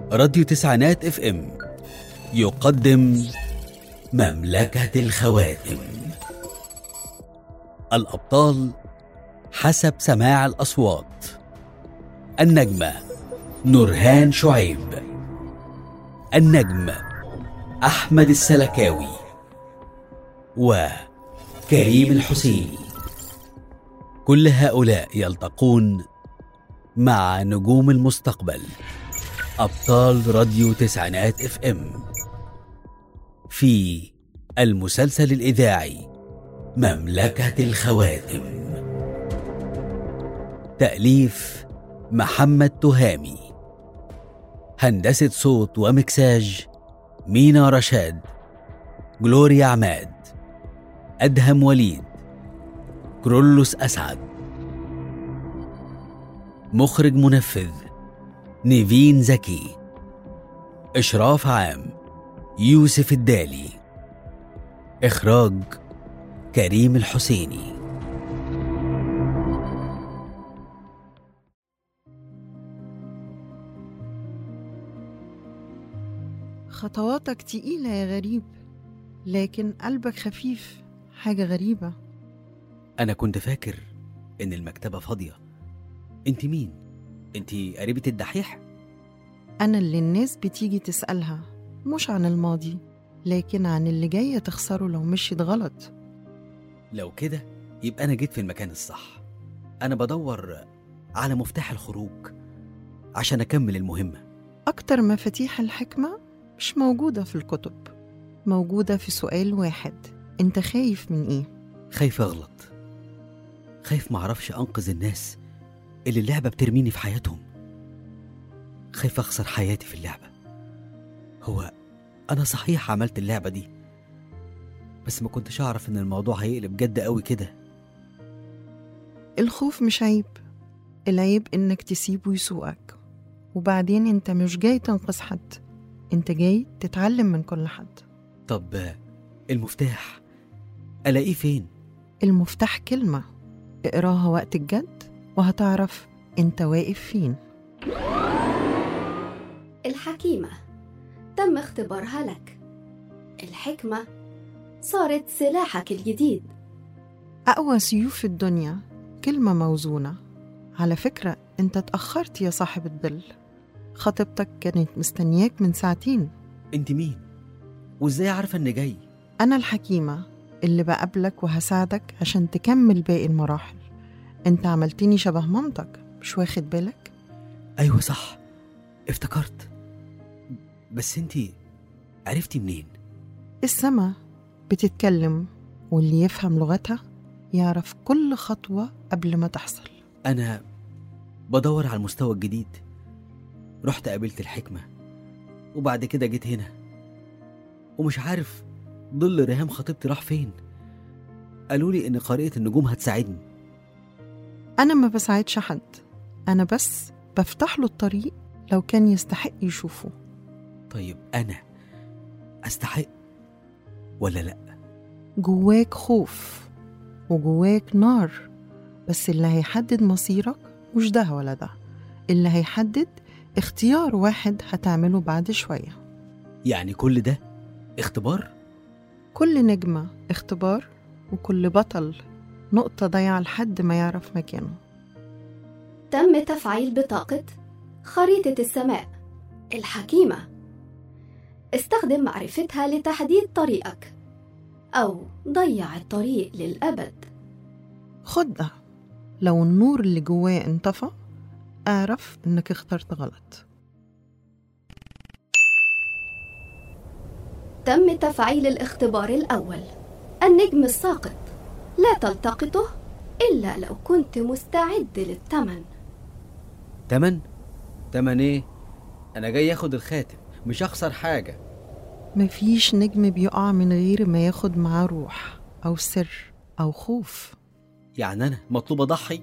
راديو تسعينات اف ام يقدم مملكة الخواتم الأبطال حسب سماع الأصوات النجمة نورهان شعيب النجم أحمد السلكاوي وكريم الحسيني كل هؤلاء يلتقون مع نجوم المستقبل أبطال راديو تسعينات اف ام في المسلسل الإذاعي مملكة الخواتم تأليف محمد تهامي هندسة صوت ومكساج مينا رشاد جلوريا عماد أدهم وليد كرولوس أسعد مخرج منفذ نيفين زكي إشراف عام يوسف الدالي إخراج كريم الحسيني خطواتك تقيلة يا غريب لكن قلبك خفيف حاجة غريبة أنا كنت فاكر إن المكتبة فاضية أنت مين؟ أنت قريبة الدحيح؟ أنا اللي الناس بتيجي تسألها مش عن الماضي لكن عن اللي جاية تخسره لو مشيت غلط لو كده يبقى أنا جيت في المكان الصح أنا بدور على مفتاح الخروج عشان أكمل المهمة أكتر مفاتيح الحكمة مش موجودة في الكتب موجودة في سؤال واحد أنت خايف من إيه؟ خايف أغلط خايف معرفش أنقذ الناس اللي اللعبة بترميني في حياتهم خايف أخسر حياتي في اللعبة هو أنا صحيح عملت اللعبة دي بس ما كنتش أعرف إن الموضوع هيقلب جد قوي كده الخوف مش عيب العيب إنك تسيبه يسوقك وبعدين أنت مش جاي تنقذ حد أنت جاي تتعلم من كل حد طب آه، المفتاح ألاقيه فين؟ المفتاح كلمة اقراها وقت الجد وهتعرف أنت واقف فين الحكيمة تم اختبارها لك الحكمة صارت سلاحك الجديد أقوى سيوف الدنيا كلمة موزونة على فكرة أنت اتأخرت يا صاحب الظل خطيبتك كانت مستنياك من ساعتين أنت مين؟ وإزاي عارفة إني جاي؟ أنا الحكيمة اللي بقابلك وهساعدك عشان تكمل باقي المراحل أنت عملتني شبه مامتك مش واخد بالك؟ أيوة صح افتكرت بس أنت عرفتي منين؟ السما بتتكلم واللي يفهم لغتها يعرف كل خطوة قبل ما تحصل أنا بدور على المستوى الجديد رحت قابلت الحكمة وبعد كده جيت هنا ومش عارف ظل ريهام خطيبتي راح فين قالوا لي إن قارئة النجوم هتساعدني أنا ما بساعدش حد أنا بس بفتح له الطريق لو كان يستحق يشوفه طيب أنا أستحق ولا لأ؟ جواك خوف وجواك نار بس اللي هيحدد مصيرك مش ده ولا ده اللي هيحدد اختيار واحد هتعمله بعد شوية يعني كل ده اختبار؟ كل نجمة اختبار وكل بطل نقطة ضايعة لحد ما يعرف مكانه تم تفعيل بطاقة خريطة السماء الحكيمة استخدم معرفتها لتحديد طريقك أو ضيع الطريق للأبد خد ده لو النور اللي جواه انطفى اعرف انك اخترت غلط تم تفعيل الاختبار الأول النجم الساقط لا تلتقطه إلا لو كنت مستعد للثمن تمن؟ تمن إيه؟ أنا جاي آخد الخاتم مش هخسر حاجة مفيش نجم بيقع من غير ما ياخد معاه روح أو سر أو خوف يعني أنا مطلوب أضحي؟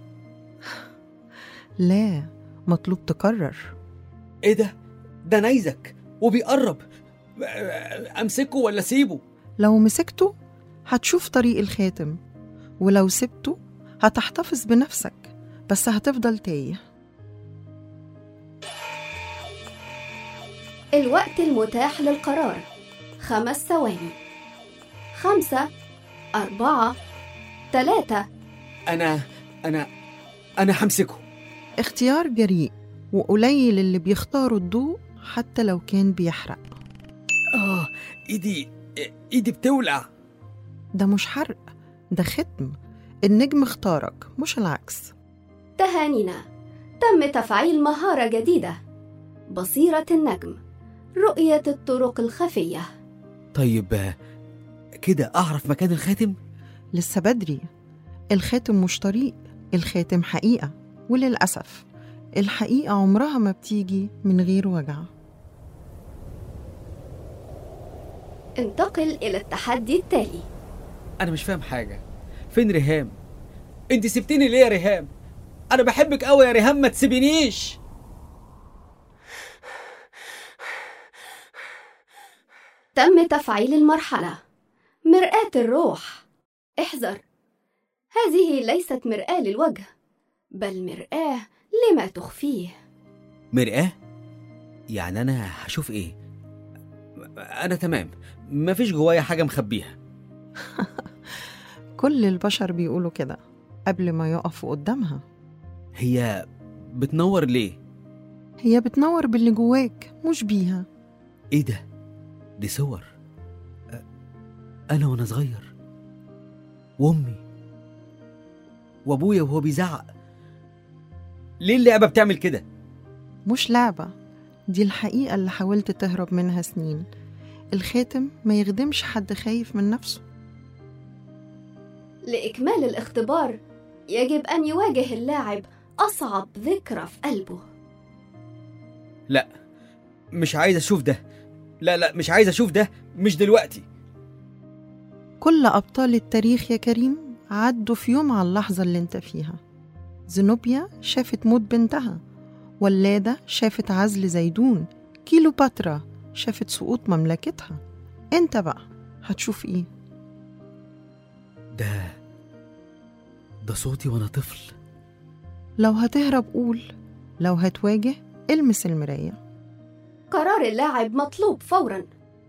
لا مطلوب تكرر إيه ده؟ ده نيزك وبيقرب أمسكه ولا أسيبه؟ لو مسكته هتشوف طريق الخاتم ولو سبته هتحتفظ بنفسك بس هتفضل تايه الوقت المتاح للقرار خمس ثواني خمسة أربعة ثلاثة انا انا انا همسكه اختيار جريء وقليل اللي بيختاروا الضوء حتى لو كان بيحرق اه ايدي ايدي بتولع ده مش حرق ده ختم النجم اختارك مش العكس تهانينا تم تفعيل مهارة جديدة بصيرة النجم رؤية الطرق الخفية طيب آه، كده اعرف مكان الخاتم لسه بدري الخاتم مش طريق الخاتم حقيقة وللأسف الحقيقة عمرها ما بتيجي من غير وجع انتقل إلى التحدي التالي انا مش فاهم حاجه فين ريهام انت سبتيني ليه يا ريهام انا بحبك قوي يا ريهام ما تسيبينيش تم تفعيل المرحلة مرآة الروح احذر هذه ليست مرآة للوجه بل مرآة لما تخفيه مرآة يعني انا هشوف ايه انا تمام مفيش جوايا حاجه مخبيها كل البشر بيقولوا كده قبل ما يقفوا قدامها هي بتنور ليه هي بتنور باللي جواك مش بيها ايه ده دي صور أ- انا وانا صغير وامي وابويا وهو بيزعق ليه اللعبه بتعمل كده مش لعبة دي الحقيقة اللي حاولت تهرب منها سنين الخاتم ما يخدمش حد خايف من نفسه لإكمال الاختبار يجب أن يواجه اللاعب أصعب ذكرى في قلبه لا مش عايز اشوف ده لا لا مش عايز اشوف ده مش دلوقتي كل أبطال التاريخ يا كريم عدوا في يوم على اللحظة اللي انت فيها زنوبيا شافت موت بنتها ولادة شافت عزل زيدون كيلوباترا شافت سقوط مملكتها انت بقى هتشوف ايه ده ده صوتي وانا طفل لو هتهرب قول لو هتواجه المس المراية قرار اللاعب مطلوب فورا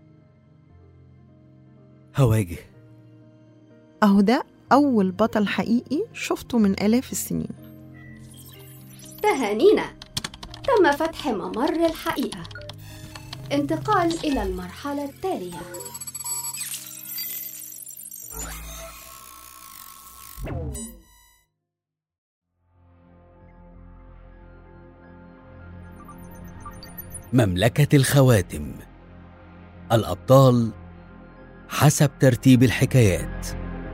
هواجه أهو ده أول بطل حقيقي شفته من آلاف السنين تهانينا تم فتح ممر الحقيقة انتقال إلى المرحلة التالية مملكة الخواتم الأبطال حسب ترتيب الحكايات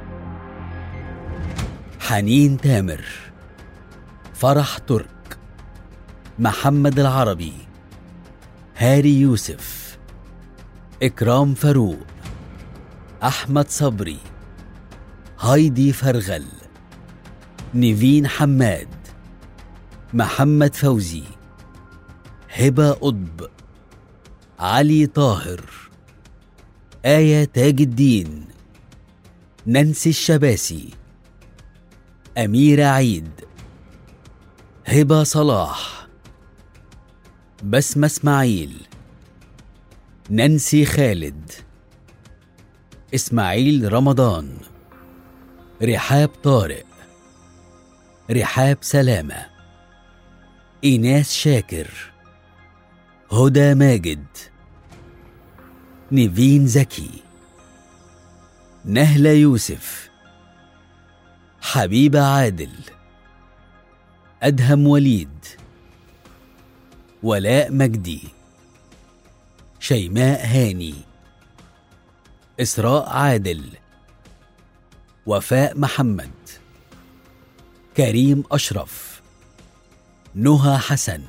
حنين تامر فرح ترك محمد العربي هاري يوسف إكرام فاروق أحمد صبري هايدي فرغل نيفين حماد محمد فوزي هبة قطب علي طاهر آية تاج الدين نانسي الشباسي أميرة عيد هبة صلاح بسمة اسماعيل نانسي خالد إسماعيل رمضان رحاب طارق رحاب سلامة إيناس شاكر هدى ماجد نيفين زكي نهلة يوسف حبيبة عادل أدهم وليد ولاء مجدي شيماء هاني إسراء عادل وفاء محمد كريم أشرف نهى حسن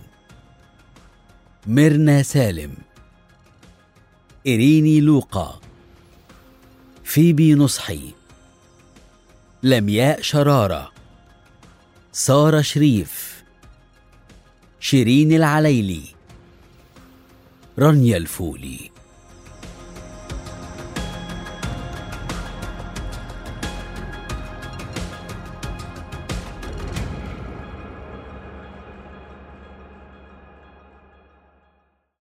ميرنا سالم إريني لوقا فيبي نصحي لمياء شرارة سارة شريف شيرين العليلي رانيا الفولي